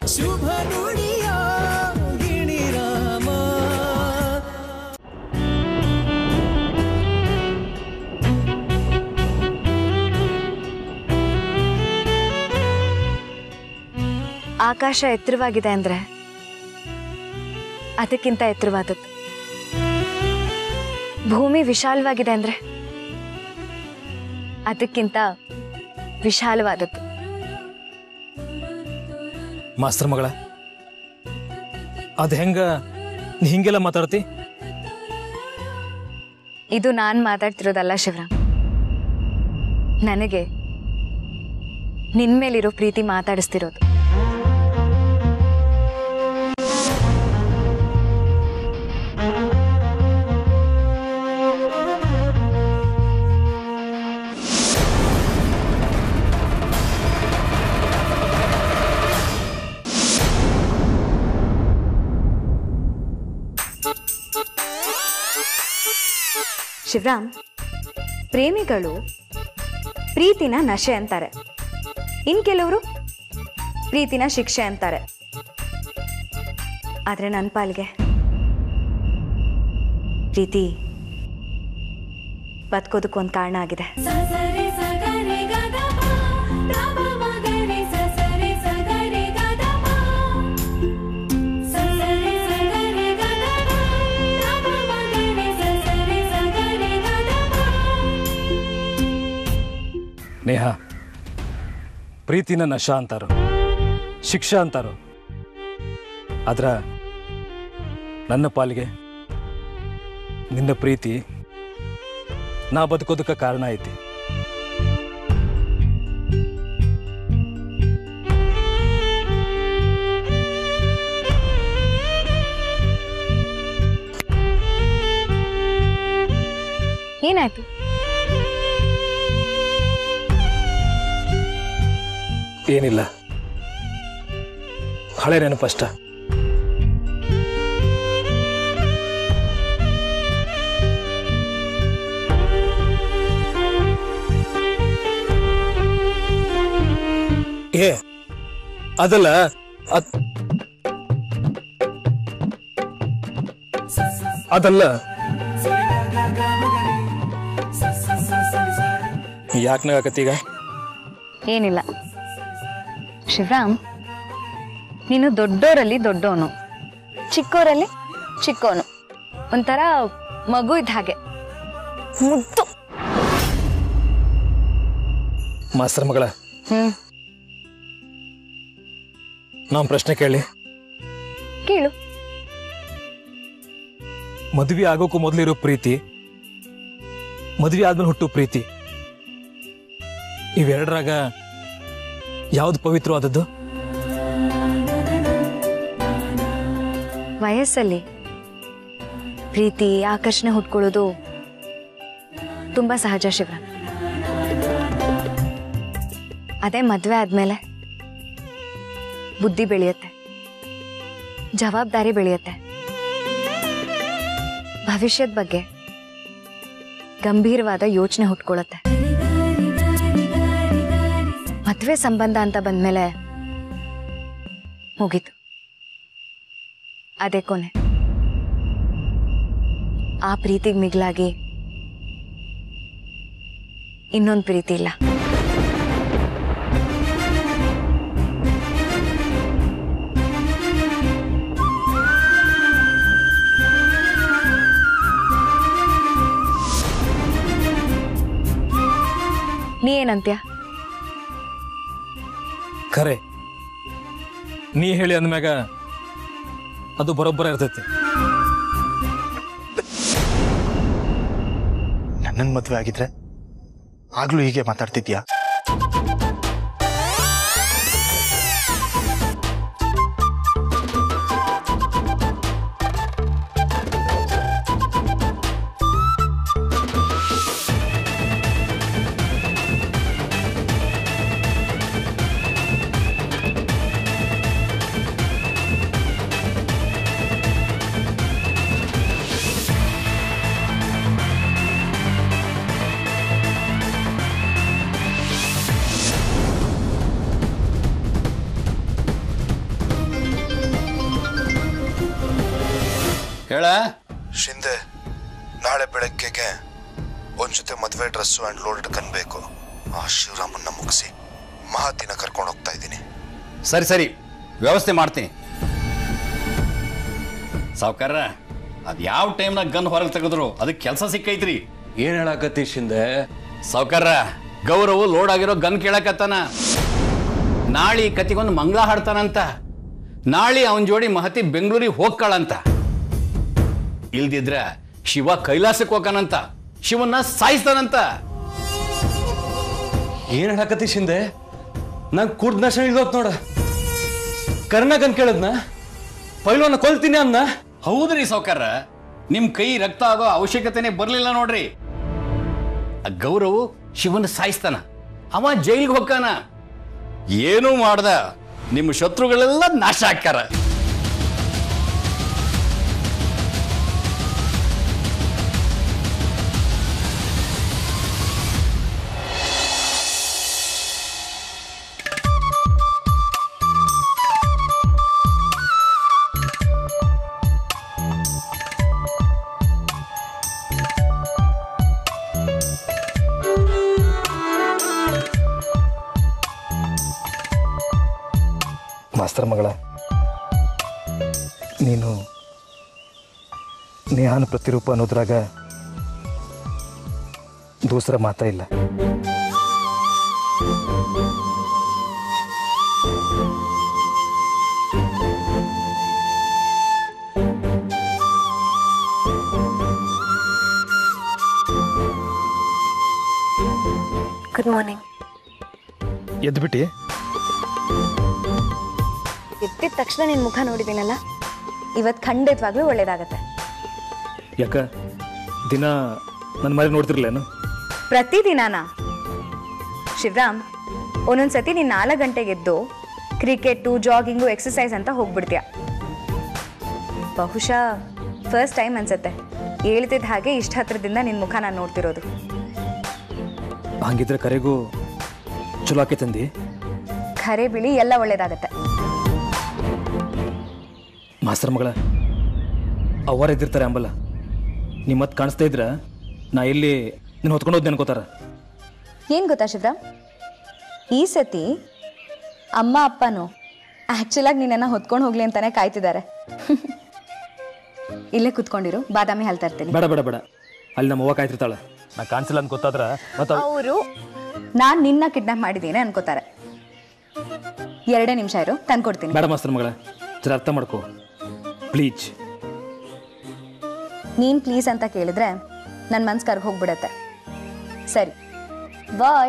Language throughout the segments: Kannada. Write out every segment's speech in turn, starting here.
ಶುಭ ನುಡಿಯ ಗಿಣಿರಾಮ ಆಕಾಶ ಎತ್ತರವಾಗಿದೆ ಅಂದ್ರೆ ಅದಕ್ಕಿಂತ ಎತ್ತರವಾದದ್ದು ಭೂಮಿ ವಿಶಾಲವಾಗಿದೆ ಅಂದ್ರೆ ಅದಕ್ಕಿಂತ ವಿಶಾಲವಾದದ್ದು ಮಾಸ್ತರ್ ಮಗಳ ಅದು ಹೆಂಗ ನೀ ಹಿಂಗೆಲ್ಲ ಮಾತಾಡ್ತಿ ಇದು ನಾನು ಮಾತಾಡ್ತಿರೋದಲ್ಲ ಶಿವರಾಮ್ ನನಗೆ ನಿನ್ ಮೇಲಿರೋ ಪ್ರೀತಿ ಮಾತಾಡಿಸ್ತಿರೋದು ಶಿವರಾಮ್ ಪ್ರೇಮಿಗಳು ಪ್ರೀತಿನ ನಶೆ ಅಂತಾರೆ ಇನ್ ಕೆಲವರು ಪ್ರೀತಿನ ಶಿಕ್ಷೆ ಅಂತಾರೆ ಆದ್ರೆ ನನ್ನ ಪಾಲ್ಗೆ ಪ್ರೀತಿ ಬದುಕೋದಕ್ಕೊಂದು ಕಾರಣ ಆಗಿದೆ ಸಸರಿ ಸಗರಿ ಗದಪ ರಮ ಮಗರಿ ಸಸರಿ ಸಗರಿ ಗದಪ ಸಸರಿ ಸಗರಿ ಗದಪ ರಮ ಮಗರಿ ಸಸರಿ ಸಗರಿ ಗದಪ ನೇಹ ಪ್ರೀತಿನ ನಶ ಅಂತಾರೋ ಶಿಕ್ಷಾ ಅಂತಾರೋ ಆದ್ರ ನನ್ನ ಪಾಲಿಗೆ ನಿನ್ನ ಪ್ರೀತಿ ನಾ ಬದುಕೋದಕ್ಕೆ ಕಾರಣ ಐತಿ ಏನಾಯ್ತು ಏನಿಲ್ಲ ಹಳೆ ನೆನಪಷ್ಟ ಏ ಅದಲ್ಲ ಅದ್ ಅದಲ್ಲ ಯಾಕೆ ನಗಾಕತ್ತೀಗ ಏನಿಲ್ಲ ಶಿವರಾಮ್ ನೀನು ದೊಡ್ಡೋರಲ್ಲಿ ದೊಡ್ಡವನು ಚಿಕ್ಕೋರಲ್ಲಿ ಚಿಕ್ಕೋನು ಒಂಥರ ಮಗು ಇದ್ದ ಹಾಗೆ ಮುದ್ದು ಮಾಸ್ತರ್ ಮಗಳ ಹ್ಮ್ ನಾನು ಪ್ರಶ್ನೆ ಕೇಳಿ ಕೇಳು ಮದುವೆ ಆಗೋಕ್ಕೂ ಮೊದಲಿರೋ ಪ್ರೀತಿ ಮದುವೆ ಆದ್ಮೇಲೆ ಹುಟ್ಟು ಪ್ರೀತಿ ಇವೆರಡರಾಗ ಯಾವ್ದು ಪವಿತ್ರವಾದದ್ದು ವಯಸ್ಸಲ್ಲಿ ಪ್ರೀತಿ ಆಕರ್ಷಣೆ ಹುಟ್ಕೊಳ್ಳೋದು ತುಂಬಾ ಸಹಜ ಶಿವರಾಮ್ ಅದೇ ಮದ್ವೆ ಆದ್ಮೇಲೆ ಬುದ್ಧಿ ಬೆಳೆಯುತ್ತೆ ಜವಾಬ್ದಾರಿ ಬೆಳೆಯುತ್ತೆ ಭವಿಷ್ಯದ ಬಗ್ಗೆ ಗಂಭೀರವಾದ ಯೋಚನೆ ಹುಟ್ಕೊಳ್ಳುತ್ತೆ ಮದ್ವೆ ಸಂಬಂಧ ಅಂತ ಬಂದ್ಮೇಲೆ ಮುಗೀತು ಅದೇ ಕೊನೆ ಆ ಪ್ರೀತಿಗೆ ಮಿಗಿಲಾಗಿ ಇನ್ನೊಂದು ಪ್ರೀತಿ ಇಲ್ಲ ನೀ ಏನಂತ್ಯ ಖರೆ ನೀ ಹೇಳಿ ಅಂದ್ಮ್ಯಾಗ ಅದು ಬರೋಬ್ಬರ ಇರ್ತೈತಿ ನನ್ನನ್ ಮದ್ವೆ ಆಗಿದ್ರೆ ಆಗ್ಲೂ ಹೀಗೆ ಮಾತಾಡ್ತಿದ್ಯಾ ಹೇಳ ಶಿಂದೆ ನಾಳೆ ಬೆಳಗ್ಗೆಗೆ ಒಂದ್ ಜೊತೆ ಮದುವೆ ಡ್ರೆಸ್ಸು ಆ್ಯಂಡ್ ಲೋಡೆಡ್ ಗನ್ ಬೇಕು ಆ ಶಿವರಾಮನ್ನ ಮುಗಿಸಿ ಮಹತಿನ ಕರ್ಕೊಂಡು ಹೋಗ್ತಾ ಇದ್ದೀನಿ ಸರಿ ಸರಿ ವ್ಯವಸ್ಥೆ ಮಾಡ್ತೀನಿ ಸಾವ್ಕಾರ ಅದು ಯಾವ ಟೈಮ್ನಾಗ ಗನ್ ಹೊರಗೆ ತೆಗೆದ್ರು ಅದಕ್ಕೆ ಕೆಲಸ ಸಿಕ್ಕೈತ್ರಿ ಏನ್ ಹೇಳಾಕತ್ತಿ ಶಿಂದೆ ಸಾವ್ಕಾರ ಗೌರವ್ ಲೋಡ್ ಆಗಿರೋ ಗನ್ ಕೇಳಕತ್ತಾನ ನಾಳೆ ಈ ಕತಿಗೊಂದು ಮಂಗಳ ಹಾಡ್ತಾನಂತ ನಾಳೆ ಅವನ ಜೋಡಿ ಮಹತಿ ಬೆಂಗಳೂರಿಗೆ ಹೋಗ್ಕಳಂತ ಇಲ್ದಿದ್ರ ಶಿವ ಕೈಲಾಸಕ್ಕೆ ಹೋಗಾನಂತ ಶಿವನ್ನ ಸಾಯಿಸ್ತಾನಂತ ಏನ್ ಹೇಳಾಕತ್ತಿ ಶಿಂದೆ ನಂಗೆ ಕುಡ್ದ ನಶ ಇಳ್ದೋತ್ ನೋಡ ಕರ್ನಾಕನ್ ಕೇಳದ್ನ ಪೈಲವನ್ನ ಕೊಲ್ತೀನಿ ಅನ್ನ ಹೌದ್ರಿ ಸಾವ್ಕಾರ ನಿಮ್ ಕೈ ರಕ್ತ ಆಗೋ ಅವಶ್ಯಕತೆನೆ ಬರ್ಲಿಲ್ಲ ನೋಡ್ರಿ ಆ ಗೌರವ್ ಶಿವನ ಸಾಯಿಸ್ತಾನ ಅವ ಜೈಲ್ಗೆ ಹೋಗ್ತಾನ ಏನೂ ಮಾಡ್ದ ನಿಮ್ಮ ಶತ್ರುಗಳೆಲ್ಲ ನಾಶ ಆಕ್ಕಾರ ಮಾಸ್ತರ್ ಮಗಳ ನೀನು ನೇಹಾನ ಪ್ರತಿರೂಪ ಅನ್ನೋದ್ರಾಗ ದೂಸರ ಮಾತಾ ಇಲ್ಲ ಗುಡ್ ಮಾರ್ನಿಂಗ್ ಎದ್ಬಿಟ್ಟು ಎದ್ದಿದ ತಕ್ಷಣ ನಿನ್ನ ಮುಖ ನೋಡಿದ್ದೀನಲ್ಲ ಇವತ್ತು ಖಂಡಿತವಾಗ್ಲೂ ಒಳ್ಳೇದಾಗತ್ತೆ ಯಾಕ ದಿನ ನನ್ನ ಮನೆ ನೋಡ್ತಿರ್ಲೇನು ಪ್ರತಿದಿನಾನ ಶಿವರಾಮ್ ಒಂದೊಂದ್ಸತಿ ನೀನು ನಾಲ್ಕು ಗಂಟೆಗೆ ಎದ್ದು ಕ್ರಿಕೆಟು ಜಾಗಿಂಗು ಎಕ್ಸಸೈಸ್ ಅಂತ ಹೋಗ್ಬಿಡ್ತೀಯ ಬಹುಶಃ ಫಸ್ಟ್ ಟೈಮ್ ಅನ್ಸತ್ತೆ ಹೇಳ್ತಿದ್ದ ಹಾಗೆ ಇಷ್ಟ ಹತ್ರದಿಂದ ನಿನ್ನ ಮುಖ ನಾನು ನೋಡ್ತಿರೋದು ಹಂಗಿದ್ರೆ ಕರೆಗೂ ಚಲೋ ಆಕೈತಂದಿ ಖರೆ ಬಿಳಿ ಎಲ್ಲ ಒಳ್ಳೇದಾಗತ್ತೆ ಮಾಸ್ತರ್ ಮಗಳ ಅವ್ವಾರ ಇದ್ದಿರ್ತಾರೆ ಅಂಬಲ್ಲ ನಿಮ್ಮ ಮತ್ತೆ ಕಾಣಿಸ್ತಾ ಇದ್ರ ನಾ ಇಲ್ಲಿ ನೀನು ಹೊತ್ಕೊಂಡು ಹೋದ್ ಅನ್ಕೋತಾರ ಏನು ಗೊತ್ತಾ ಶಿವರಾಮ್ ಈ ಸತಿ ಅಮ್ಮ ಅಪ್ಪನು ಆ್ಯಕ್ಚುಲಾಗಿ ನಿನ್ನನ್ನು ಹೊತ್ಕೊಂಡು ಹೋಗ್ಲಿ ಅಂತಾನೆ ಕಾಯ್ತಿದ್ದಾರೆ ಇಲ್ಲೇ ಕುತ್ಕೊಂಡಿರು ಬಾದಾಮಿ ಹಾಲು ತರ್ತೀನಿ ಬೇಡ ಬೇಡ ಬೇಡ ಅಲ್ಲಿ ನಮ್ಮ ಅವ್ವ ಕಾಯ್ತಿರ್ತಾಳ ನಾ ಕಾಣಿಸಿಲ್ಲ ಅಂತ ಗೊತ್ತಾದ್ರ ಮತ್ತೆ ಅವರು ನಾನು ನಿನ್ನ ಕಿಡ್ನಾಪ್ ಮಾಡಿದ್ದೀನಿ ಅನ್ಕೋತಾರೆ ಎರಡೇ ನಿಮಿಷ ಇರು ತಂದ್ಕೊಡ್ತೀನಿ ಬೇಡ ಮಾಸ್ತರ್ ಮಗಳ ಜರ ಅರ್ಥ ಮಾಡ್ಕೋ ಪ್ಲೀಜ್ ನೀನು ಪ್ಲೀಸ್ ಅಂತ ಕೇಳಿದ್ರೆ ನನ್ನ ಮನ್ಸು ಕರ್ಗೆ ಹೋಗ್ಬಿಡತ್ತೆ ಸರಿ ಬಾಯ್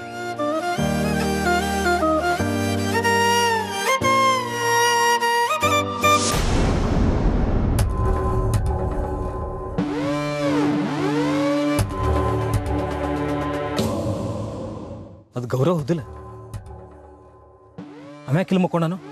ಅದು ಗೌರವ ಹೌದಿಲ್ಲ ಆಮ್ಯಾಕೆ ಇಲ್ಲಿ ಮಕ್ಕೊಂಡ ನಾನು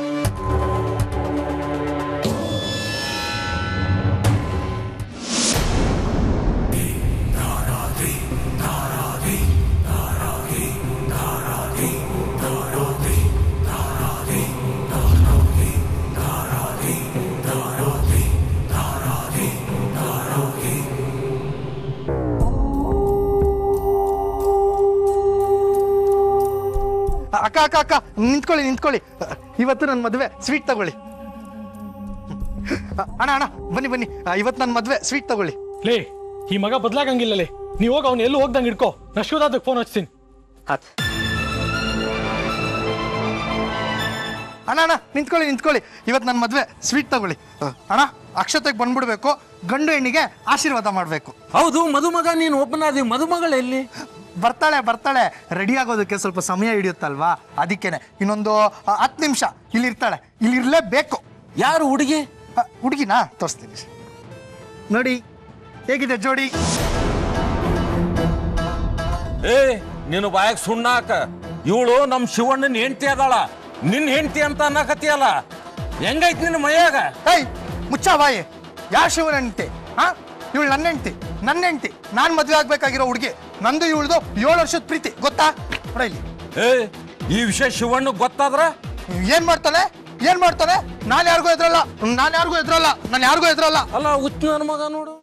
ಅಕ್ಕ ಅಕ್ಕ ಅಕ್ಕ ನಿಂತ್ಕೊಳ್ಳಿ ನಿಂತ್ಕೊಳ್ಳಿ ಇವತ್ತು ನನ್ನ ಮದುವೆ ಸ್ವೀಟ್ ತಗೊಳ್ಳಿ ಅಣ್ಣ ಅಣ್ಣ ಬನ್ನಿ ಬನ್ನಿ ಇವತ್ತು ನನ್ನ ಮದುವೆ ಸ್ವೀಟ್ ತಗೊಳ್ಳಿ ಲೇ ಈ ಮಗ ಬದ್ಲಾಗಂಗಿಲ್ಲಲೇ ನೀವು ಹೋಗಿ ಅವ್ನು ಎಲ್ಲೂ ಹೋಗ್ದಂಗೆ ಇಟ್ಕೋ ನಶ್ವದಾದಕ್ಕೆ ಫೋನ್ ಹಚ್ತೀನಿ ಆತ್ ಅಣ್ಣ ಅಣ್ಣ ನಿಂತ್ಕೊಳ್ಳಿ ನಿಂತ್ಕೊಳ್ಳಿ ಇವತ್ತು ನನ್ನ ಮದುವೆ ಸ್ವೀಟ್ ತಗೊಳ್ಳಿ ಅಣ್ಣ ಅಕ್ಷತೆಗೆ ಬಂದ್ಬಿಡ್ಬೇಕು ಗಂಡು ಹೆಣ್ಣಿಗೆ ಆಶೀರ್ವಾದ ಮಾಡಬೇಕು ಹೌದು ಮದುಮಗ ನೀನು ಒಬ್ಬನಾದಿ ಮದುಮಗಳು ಎಲ್ಲಿ ಬರ್ತಾಳೆ ಬರ್ತಾಳೆ ರೆಡಿ ಆಗೋದಕ್ಕೆ ಸ್ವಲ್ಪ ಸಮಯ ಹಿಡಿಯುತ್ತಲ್ವಾ ಅದಕ್ಕೇನೆ ಇನ್ನೊಂದು ಆ, ಹತ್ತು ನಿಮಿಷ ಇಲ್ಲಿ ಇರ್ತಾಳೆ ಇಲ್ಲಿ ಇರಲೇಬೇಕು ಯಾರು ಹುಡುಗಿ ಹುಡುಗಿನಾ ತೋರಿಸ್ತೀನಿ ನೋಡಿ ಹೇಗಿದೆ ಜೋಡಿ ಏ ನಿನ್ನ ಬಾಯಾಗ ಸುಣ್ಣಾಕ ಇವಳು ನಮ್ ಶಿವಣ್ಣನ ಹೆಂಡತಿ ಅದಾಳ ನಿನ್ ಹೆಂಡತಿ ಅಂತ ಅನ್ನಕತಿಯಲ್ಲ ಹೆಂಗೈತ್ ನಿನ್ನ ಮೈಯಾಗ ಏಯ್ ಮುಚ್ಚ ಬಾಯಿ ಯಾ ಶಿವನ ಹೆಂಡ್ತಿ ಹಾ ಇವಳು ನನ್ನ ಹೆಂಡ್ತಿ ನನ್ನ ಹೆಂಡ್ತಿ ನಾನ್ ಮದ್ವೆ ಆಗ್ಬೇಕಾಗಿರೋ ಹುಡುಗಿ ನಂದು ಇವಳ್ದು ಏಳು ವರ್ಷದ ಪ್ರೀತಿ ಗೊತ್ತಾ ನೋಡ ಇಲ್ಲಿ ಏ ಈ ವಿಷಯ ಶಿವಣ್ಣ ಗೊತ್ತಾದ್ರ ಏನ್ ಮಾಡ್ತಾಳೆ ಏನ್ ಮಾಡ್ತಾನೆ ನಾನು ಯಾರಿಗೂ ಎದ್ರಲ್ಲ ನಾನು ಯಾರಿಗೂ ಎದ್ರಲ್ಲ ನಾನು ಯಾರಿಗೂ ಎದ್ರಲ್ಲ ಅಲ್ಲ ಹುಚ್ಚ ನನ್ನ ಮಗ ನೋಡು